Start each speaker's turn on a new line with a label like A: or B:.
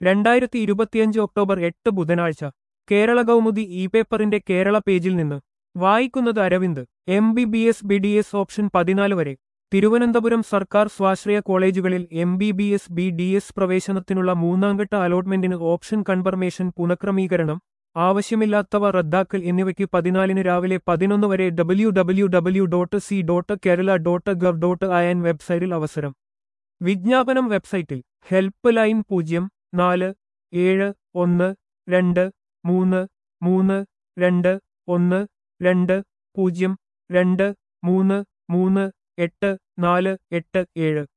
A: രണ്ടായിരത്തി ഇരുപത്തിയഞ്ച് ഒക്ടോബർ എട്ട് ബുധനാഴ്ച കേരള കൗമുദി ഇ പേപ്പറിന്റെ കേരള പേജിൽ നിന്ന് വായിക്കുന്നത് Aravind M B B S B D S option പതിനാല് വരെ തിരുവനന്തപുരം സർക്കാർ സ്വാശ്രയ കോളേജുകളിൽ M B B S B D S പ്രവേശനത്തിനുള്ള മൂന്നാംഘട്ട അലോട്ട്മെന്റിന് ഓപ്ഷൻ കൺഫർമേഷൻ പുനഃക്രമീകരണം ആവശ്യമില്ലാത്തവ റദ്ദാക്കൽ എന്നിവയ്ക്ക് പതിനാലിന് രാവിലെ പതിനൊന്ന് വരെ W W W dot C dot Kerala dot gov dot I N വെബ്സൈറ്റിൽ അവസരം വിജ്ഞാപനം വെബ്സൈറ്റിൽ ഹെൽപ്പ് ലൈൻ പൂജ്യം നാല് ഏഴ് ഒന്ന് രണ്ട് മൂന്ന് മൂന്ന് രണ്ട് ഒന്ന് രണ്ട് പൂജ്യം രണ്ട് മൂന്ന് മൂന്ന് എട്ട് നാല് എട്ട് ഏഴ്